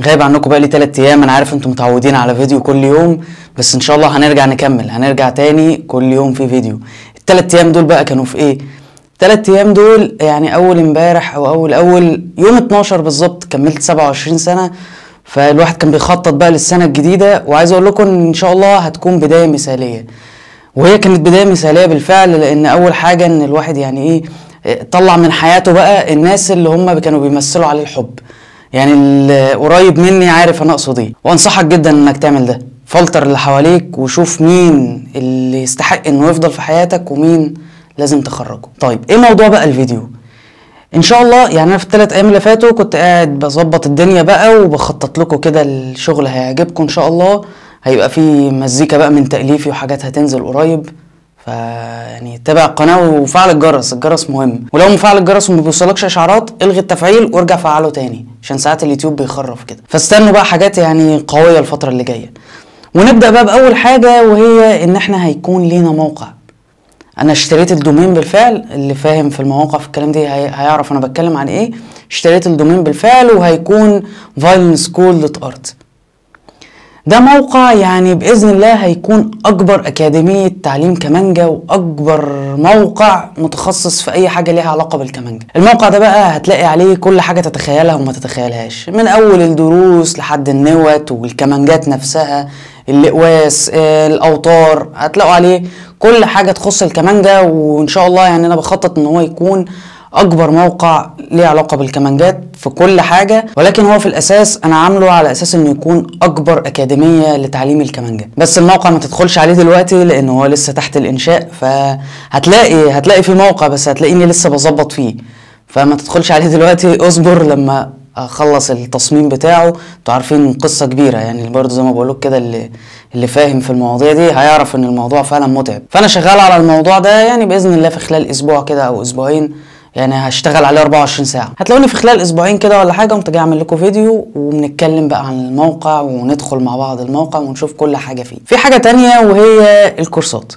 غايب عنكم بقى لي 3 ايام انا عارف انتم متعودين على فيديو كل يوم بس ان شاء الله هنرجع نكمل هنرجع تاني كل يوم في فيديو الثلاث ايام دول بقى كانوا في ايه الثلاث ايام دول يعني اول امبارح او اول اول يوم 12 بالظبط كملت 27 سنه فالواحد كان بيخطط بقى للسنه الجديده وعايز اقول لكم ان شاء الله هتكون بدايه مثاليه وهي كانت بدايه مثاليه بالفعل لان اول حاجه ان الواحد يعني ايه طلع من حياته بقى الناس اللي هم كانوا بيمثلوا عليه الحب يعني اللي قريب مني عارف انا اقصد ايه وانصحك جدا انك تعمل ده فلتر اللي حواليك وشوف مين اللي يستحق انه يفضل في حياتك ومين لازم تخرجه طيب ايه موضوع بقى الفيديو ان شاء الله يعني انا في الثلاث ايام اللي فاتوا كنت قاعد بظبط الدنيا بقى وبخطط لكم كده الشغل هيعجبكم ان شاء الله هيبقى في مزيكا بقى من تأليفي وحاجات هتنزل قريب ف يعني تابع القناه وفعل الجرس الجرس مهم ولو مفعل الجرس وما بيوصلكش اشعارات الغي التفعيل وارجع فعله تاني عشان ساعات اليوتيوب بيخرف كده فاستنوا بقى حاجات يعني قويه الفتره اللي جايه ونبدا بقى باول حاجه وهي ان احنا هيكون لينا موقع انا اشتريت الدومين بالفعل اللي فاهم في المواقع في الكلام دي هي... هيعرف انا بتكلم عن ايه اشتريت الدومين بالفعل وهيكون violinschool.art ده موقع يعني باذن الله هيكون اكبر اكاديميه تعليم كمانجا واكبر موقع متخصص في اي حاجه ليها علاقه بالكمانجا الموقع ده بقى هتلاقي عليه كل حاجه تتخيلها وما تتخيلهاش من اول الدروس لحد النوت والكمانجات نفسها الاقواس الاوتار هتلاقوا عليه كل حاجه تخص الكمانجا وان شاء الله يعني انا بخطط ان هو يكون اكبر موقع ليه علاقه بالكمانجات في كل حاجه ولكن هو في الاساس انا عامله على اساس انه يكون اكبر اكاديميه لتعليم الكمانجا بس الموقع ما تدخلش عليه دلوقتي لان هو لسه تحت الانشاء فهتلاقي هتلاقي في موقع بس هتلاقيني لسه بظبط فيه فما تدخلش عليه دلوقتي اصبر لما اخلص التصميم بتاعه انتوا عارفين قصه كبيره يعني برضه زي ما بقول كده اللي اللي فاهم في المواضيع دي هيعرف ان الموضوع فعلا متعب فانا شغال على الموضوع ده يعني باذن الله في خلال اسبوع كده او اسبوعين يعني هشتغل عليه 24 ساعه هتلاقوني في خلال اسبوعين كده ولا حاجه قمت جاي اعمل لكم فيديو وبنتكلم بقى عن الموقع وندخل مع بعض الموقع ونشوف كل حاجه فيه في حاجه تانية وهي الكورسات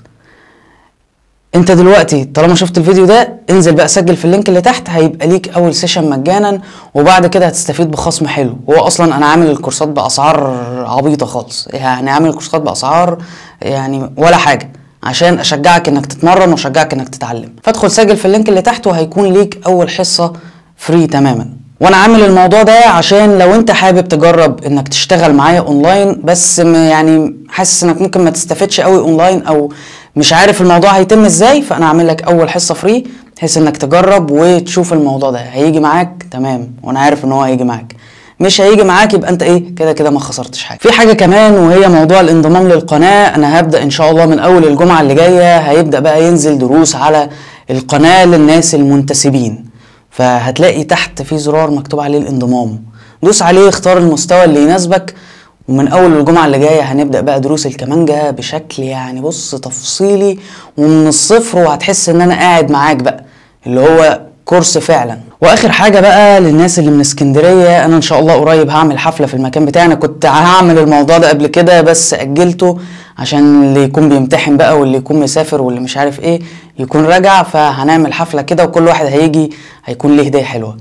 انت دلوقتي طالما شفت الفيديو ده انزل بقى سجل في اللينك اللي تحت هيبقى ليك اول سيشن مجانا وبعد كده هتستفيد بخصم حلو هو اصلا انا عامل الكورسات باسعار عبيطه خالص يعني عامل الكورسات باسعار يعني ولا حاجه عشان اشجعك انك تتمرن واشجعك انك تتعلم فادخل سجل في اللينك اللي تحت وهيكون ليك اول حصه فري تماما وانا عامل الموضوع ده عشان لو انت حابب تجرب انك تشتغل معايا اونلاين بس يعني حاسس انك ممكن ما تستفدش قوي اونلاين او مش عارف الموضوع هيتم ازاي فانا اعمل لك اول حصه فري بحيث انك تجرب وتشوف الموضوع ده هيجي معاك تمام وانا عارف ان هو هيجي معاك مش هيجي معاك يبقى انت ايه كده كده ما خسرتش حاجه في حاجه كمان وهي موضوع الانضمام للقناه انا هبدا ان شاء الله من اول الجمعه اللي جايه هيبدا بقى ينزل دروس على القناه للناس المنتسبين فهتلاقي تحت في زرار مكتوب عليه الانضمام دوس عليه اختار المستوى اللي يناسبك ومن اول الجمعه اللي جايه هنبدا بقى دروس الكمانجا بشكل يعني بص تفصيلي ومن الصفر وهتحس ان انا قاعد معاك بقى اللي هو كورس فعلا واخر حاجه بقى للناس اللي من اسكندريه انا ان شاء الله قريب هعمل حفله في المكان بتاعي انا كنت هعمل الموضوع ده قبل كده بس اجلته عشان اللي يكون بيمتحن بقى واللي يكون مسافر واللي مش عارف ايه يكون راجع فهنعمل حفله كده وكل واحد هيجي هيكون ليه هديه حلوه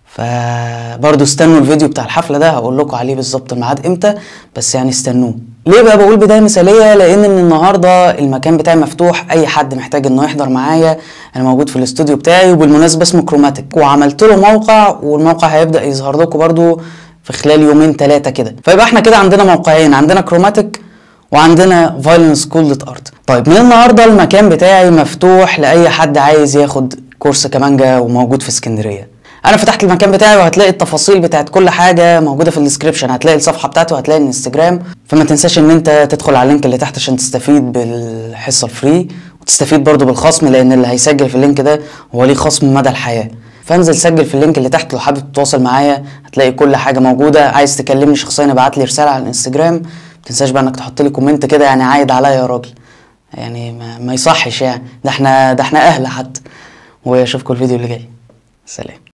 فبرضه استنوا الفيديو بتاع الحفله ده هقول لكم عليه بالظبط الميعاد امتى بس يعني استنوه ليه بقى بقول بدايه مثاليه لان من النهارده المكان بتاعي مفتوح اي حد محتاج انه يحضر معايا انا موجود في الاستوديو بتاعي وبالمناسبه اسمه كروماتيك وعملت له موقع والموقع هيبدا يظهر لكم برضه في خلال يومين ثلاثه كده فيبقى احنا كده عندنا موقعين عندنا كروماتيك وعندنا فايلن سكول دوت ارت طيب من النهارده المكان بتاعي مفتوح لاي حد عايز ياخد كورس كمانجا وموجود في اسكندريه انا فتحت المكان بتاعي وهتلاقي التفاصيل بتاعت كل حاجه موجوده في الديسكربشن هتلاقي الصفحه بتاعته وهتلاقي الانستجرام فما تنساش ان انت تدخل على اللينك اللي تحت عشان تستفيد بالحصه الفري وتستفيد برضو بالخصم لان اللي هيسجل في اللينك ده هو ليه خصم مدى الحياه فانزل سجل في اللينك اللي تحت لو حابب تتواصل معايا هتلاقي كل حاجه موجوده عايز تكلمني شخصيا ابعت لي رساله على الانستجرام ما تنساش بقى انك تحط لي كومنت كده يعني عايد عليا يا راجل يعني ما, ما يصحش يعني ده احنا ده احنا اهل حتى واشوفكم الفيديو اللي جاي سلام